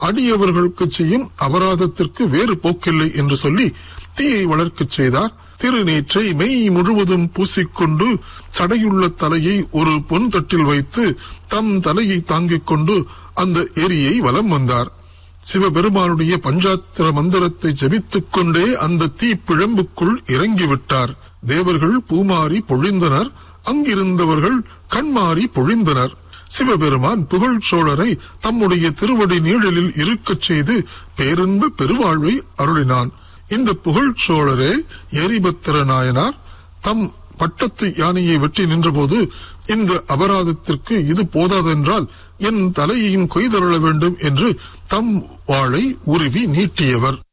அடியவர்களுக்கு செய்யும் அபராதத்திற்கு வேறு போக்கில்லை என்று சொல்லி தீயை வளர்க்கச் செய்தார் திருநீற்றை மெய் முழுவதும் பூசிக்கொண்டு சடையுள்ள தலையை ஒரு பொன் தட்டில் வைத்து தம் தலையை தாங்கிக் கொண்டு அந்த ஏரியை வலம் வந்தார் சிவபெருமானுடைய பஞ்சாத்திர மந்திரத்தை ஜபித்துக் கொண்டே அந்த தீ பிழம்புக்குள் இறங்கிவிட்டார் தேவர்கள் பூமாரி பொழிந்தனர் அங்கிருந்தவர்கள் கண்மாறி பொழிந்தனர் சிவபெருமான் புகழ் சோழரை தம்முடைய திருவடி நீழலில் இருக்கச் செய்து பேரின்ப பெருவாழ்வை அருளினான் இந்த புகழ் சோழரே எரிபத்திர நாயனார் தம் பட்டத்து யானையை வெட்டி நின்றபோது இந்த அபராதத்திற்கு இது போதாதென்றால் என் தலையையும் கொய்தருள வேண்டும் என்று தம் வாளை உருவி நீட்டியவர்